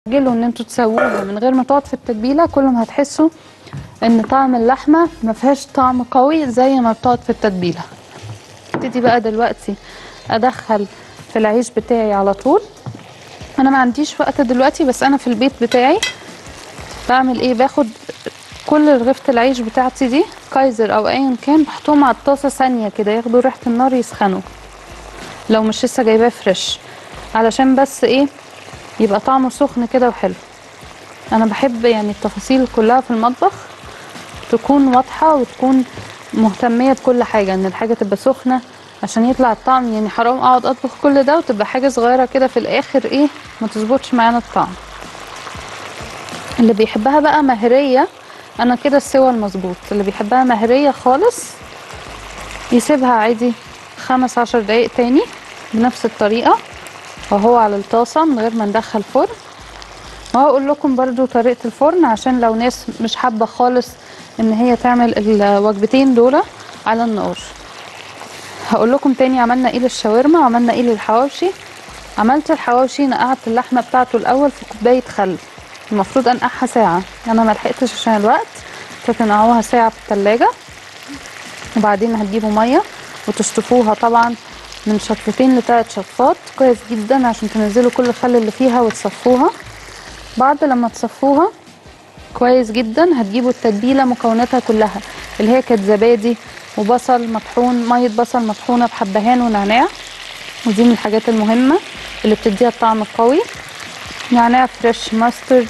تسجلوا ان انتوا تسووها من غير ما تقعد في التتبيله كل ما هتحسوا ان طعم اللحمه ما فيهاش طعم قوي زي ما بتقعد في التتبيله ابتدي بقى دلوقتي ادخل في العيش بتاعي على طول انا ما عنديش وقت دلوقتي بس انا في البيت بتاعي بعمل ايه باخد كل رغيفه العيش بتاعتي دي كايزر او ايا كان بحطهم على الطاسه ثانيه كده ياخدوا ريحه النار يسخنوا لو مش لسه جايباه فريش علشان بس ايه يبقى طعمه سخن كده وحلو انا بحب يعني التفاصيل كلها في المطبخ تكون واضحه وتكون مهتميه بكل حاجه ان الحاجه تبقى سخنه عشان يطلع الطعم يعني حرام اقعد اطبخ كل ده وتبقى حاجه صغيره كده في الاخر ايه ما تظبطش معانا الطعم اللي بيحبها بقى مهريه انا كده السوى المظبوط اللي بيحبها مهريه خالص يسيبها عادي خمس عشر دقايق تاني بنفس الطريقه وهو على الطاسه من غير ما ندخل فرن وهقول لكم برضو طريقه الفرن عشان لو ناس مش حابه خالص ان هي تعمل الوجبتين دول على النار هقول لكم تاني عملنا ايه للشاورما وعملنا ايه للحواوشي عملت الحواوشي نقعت اللحمه بتاعته الاول في كوبايه خل المفروض انقعها ساعه انا ما لحقتش عشان الوقت فتنقعوها ساعه في التلاجة وبعدين هتجيبوا ميه وتشطفوها طبعا من شطفتين لثلاث شطفات كويس جدا عشان تنزلوا كل الخل اللي فيها وتصفوها بعد لما تصفوها كويس جدا هتجيبوا التتبيله مكوناتها كلها اللي هي كانت زبادي وبصل مطحون ميه بصل مطحونه بحبهان ونعناع ودي من الحاجات المهمه اللي بتديها الطعم القوي نعناع فريش ماسترد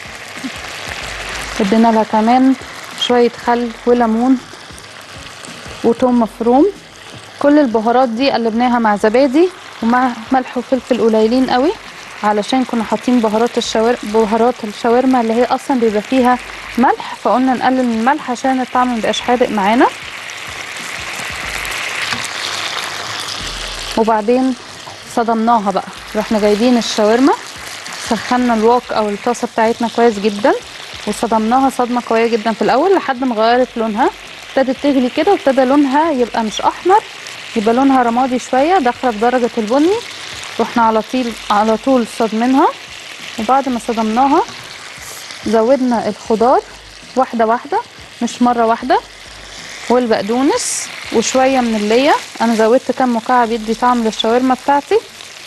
ادينا لها كمان شويه خل وليمون وتوم مفروم كل البهارات دي قلبناها مع زبادي ومع ملح وفلفل قليلين قوي علشان كنا حاطين بهارات الشاور بهارات الشاورما اللي هي اصلا بيبقى فيها ملح فقلنا نقلل من الملح عشان الطعم ما يبقاش حادق معانا وبعدين صدمناها بقى رحنا جايبين الشاورما سخنا الوok او الطاسه بتاعتنا كويس جدا وصدمناها صدمه قويه جدا في الاول لحد ما غيرت لونها ابتدت تغلي كده وابتدى لونها يبقى مش احمر يبقى لونها رمادي شويه داخله في درجه البني رحنا على طول على طول صدمناها وبعد ما صدمناها زودنا الخضار واحده واحده مش مره واحده والبقدونس وشويه من الليا انا زودت كام مكعب يدي طعم للشاورما بتاعتي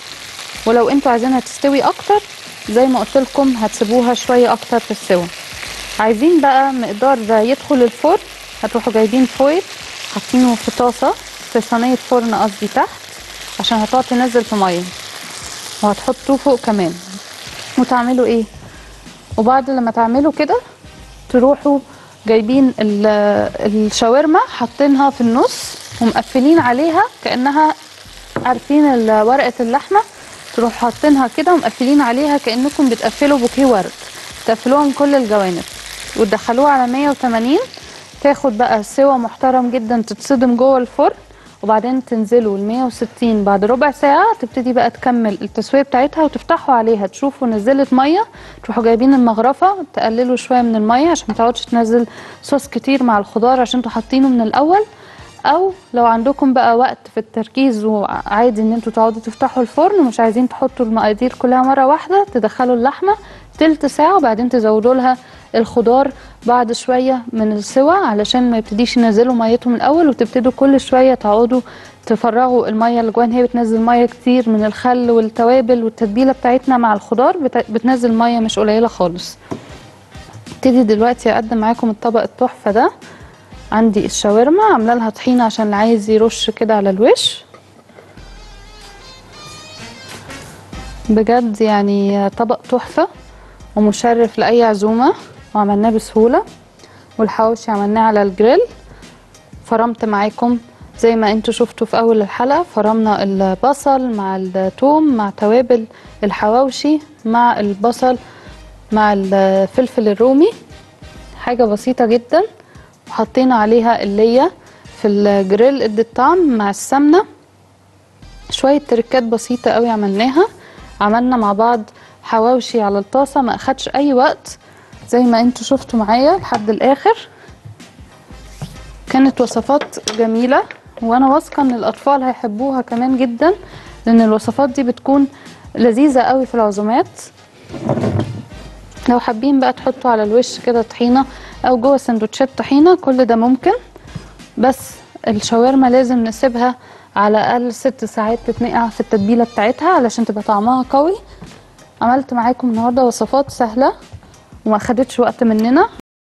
ولو انتوا عايزينها تستوي اكتر زي ما قلت لكم هتسيبوها شويه اكتر في السوا عايزين بقى مقدار ده يدخل الفرن هتروحوا جايبين فويل حاطينه في طاسه في صينيه فرن قصدي تحت عشان هتقعد تنزل في ميه وهتحطوه فوق كمان وتعملوا ايه وبعد لما تعملوا كده تروحوا جايبين الشاورما حاطينها في النص ومقفلين عليها كانها عارفين ورقه اللحمه تروحوا حاطينها كده ومقفلين عليها كانكم بتقفلوا بوكيه ورد تقفلوها من كل الجوانب وتدخلوها على 180 تاخد بقى سوا محترم جدا تتصدم جوه الفرن وبعدين تنزلوا ل 160 بعد ربع ساعة تبتدي بقى تكمل التسوية بتاعتها وتفتحوا عليها تشوفوا نزلت مية تروحوا جايبين المغرفة تقللوا شوية من المية عشان ما تقعدش تنزل صوص كتير مع الخضار عشان انتوا حاطينه من الأول أو لو عندكم بقى وقت في التركيز وعادي ان انتوا تقعدوا تفتحوا الفرن ومش عايزين تحطوا المقادير كلها مرة واحدة تدخلوا اللحمة تلت ساعة وبعدين تزودوا لها الخضار بعد شوية من السوا علشان ما يبتديش ينزلوا ميتهم الأول وتبتدوا كل شوية تقعدوا تفرغوا المية اللي جوان هي بتنزل مية كتير من الخل والتوابل والتتبيلة بتاعتنا مع الخضار بتنزل مية مش قليلة خالص ابتدي دلوقتي أقدم معاكم الطبق التحفة ده عندي الشاورما عاملة لها طحينة عشان اللي عايز يرش كده على الوش بجد يعني طبق تحفة ومشرف لأي عزومة وعملناه بسهولة والحواوشي عملناه على الجريل فرمت معاكم زي ما انتوا شفتوا في اول الحلقة فرمنا البصل مع الثوم مع توابل الحواوشي مع البصل مع الفلفل الرومي حاجة بسيطة جدا وحطينا عليها اللية في الجريل ادت طعم مع السمنة شوية تركات بسيطة قوي عملناها عملنا مع بعض حواوشي على الطاسة ما اخدش اي وقت زي ما انتوا شفتوا معايا لحد الاخر كانت وصفات جميلة وانا واثقة ان الاطفال هيحبوها كمان جدا لان الوصفات دي بتكون لذيذة قوي في العزومات لو حابين بقى تحطوا على الوش كده طحينه او جوه سندوتشات طحينه كل ده ممكن بس الشاورما لازم نسيبها على الاقل ست ساعات تتنقع في التتبيله بتاعتها علشان تبقى طعمها قوي عملت معاكم النهارده وصفات سهله وما خدتش وقت مننا